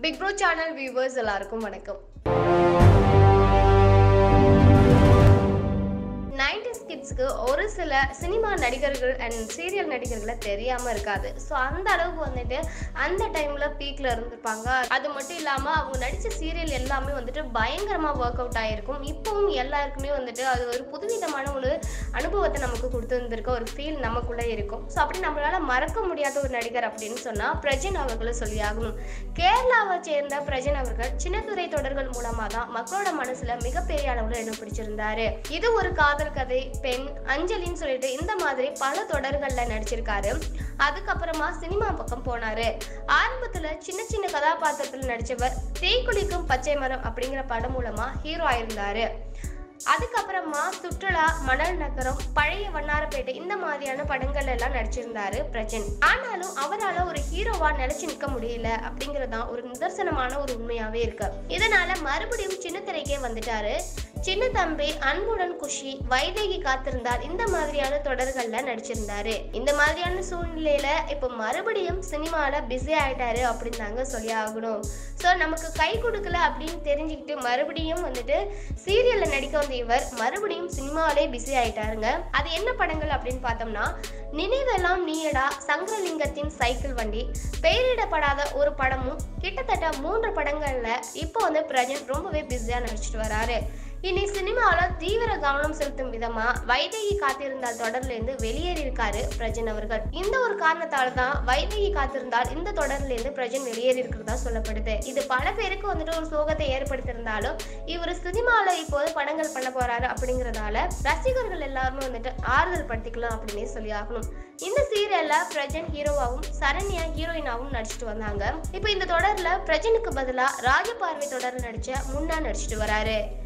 big bro channel viewers எல்லாருக்கும் வணக்கம் nineties கிட்ஸ்க்கு ஒரு சில சினிமா நடிகர்கள் அண்ட் சீரியல் நடிகர்களை தெரியாம இருக்காது ஸோ அந்த அளவுக்கு வந்துட்டு அந்த டைம்ல பீக்ல இருந்திருப்பாங்க அது மட்டும் இல்லாம அவங்க நடிச்ச சீரியல் எல்லாமே வந்துட்டு பயங்கரமா ஒர்க் அவுட் ஆயிருக்கும் இப்பவும் எல்லாருக்குமே வந்துட்டு அது ஒரு புதுவிதமான ஒரு அனுபவத்தை நமக்கு கொடுத்துருந்துருக்க ஒரு ஃபீல் நமக்குள்ள இருக்கும் ஸோ அப்படி நம்மளால மறக்க முடியாத ஒரு நடிகர் அப்படின்னு சொன்னா பிரஜன் அவர்களை சொல்லி ஆகணும் கேரளாவை சேர்ந்த பிரஜன் அவர்கள் சின்னத்துறை தொடர்கள் மூலமா தான் மக்களோட மனசுல மிகப்பெரிய அளவுல இடம் பிடிச்சிருந்தாரு இது ஒரு காதல் கதை பெண் அஞ்சலின்னு சொல்லிட்டு இந்த மாதிரி பல தொடர்கள்ல நடிச்சிருக்காரு அதுக்கப்புறமா சினிமா பக்கம் போனாரு ஆரம்பத்துல சின்ன சின்ன கதாபாத்திரத்தில் நடிச்சவர் தேய்க்குளிக்கும் பச்சை மரம் அப்படிங்கிற படம் மூலமா ஹீரோ ஆயிருந்தாரு அதுக்கப்புறமா சுற்றுலா மணல் நகரம் பழைய வண்ணாரப்பேட்டை இந்த மாதிரியான படங்கள் எல்லாம் நடிச்சிருந்தாரு பிரஜன் ஆனாலும் அவரால ஒரு ஹீரோவா நிலைச்சு நிற்க முடியல அப்படிங்கறதுதான் ஒரு நிதர்சனமான ஒரு உண்மையாவே இருக்கு இதனால மறுபடியும் சின்ன திரைக்கே வந்துட்டாரு சின்ன தம்பி அன்புடன் குஷி வைதேகி காத்திருந்தார் இந்த மாதிரியான தொடர்கள்ல நடிச்சிருந்தாரு இந்த மாதிரியான சூழ்நிலையில இப்ப மறுபடியும் சினிமால பிஸி ஆயிட்டாரு அப்படின்னு தாங்க சொல்லி ஆகணும் ஸோ நமக்கு கை கொடுக்கல அப்படின்னு தெரிஞ்சுக்கிட்டு மறுபடியும் வந்துட்டு சீரியல்ல நடிக்க வந்த இவர் மறுபடியும் சினிமாவிலே பிஸி ஆயிட்டாருங்க அது என்ன படங்கள் அப்படின்னு பார்த்தோம்னா நினைவெல்லாம் நீயடா சங்கரலிங்கத்தின் சைக்கிள் வண்டி பெயரிடப்படாத ஒரு படமும் கிட்டத்தட்ட மூன்று படங்கள்ல இப்போ வந்து பிரஜன் ரொம்பவே பிஸியா நடிச்சிட்டு வராரு இனி சினிமாவில் தீவிர கவனம் செலுத்தும் விதமா வைதேகி காத்திருந்தால் தொடர்ல இருந்து வெளியேறி இருக்காரு பிரஜன் அவர்கள் இந்த ஒரு காரணத்தால தான் வைதேகி காத்திருந்தால் இந்த தொடர்ல இருந்து பிரஜன் வெளியேறி இருக்கிறதா சொல்லப்படுது இது பல பேருக்கு வந்துட்டு ஒரு சோகத்தை ஏற்படுத்தியிருந்தாலும் இவர் சினிமாவில் இப்போது படங்கள் பண்ண போறாரு அப்படிங்கறதால ரசிகர்கள் எல்லாருமே வந்துட்டு ஆறுதல் படுத்திக்கலாம் அப்படின்னே சொல்லி ஆகணும் இந்த சீரியல்ல பிரஜன் ஹீரோவாவும் சரண்யா ஹீரோயினாவும் நடிச்சிட்டு வந்தாங்க இப்போ இந்த தொடர்ல பிரஜனுக்கு பதிலா ராஜபார்வை தொடர்ல நடிச்ச முன்னா நடிச்சிட்டு வராரு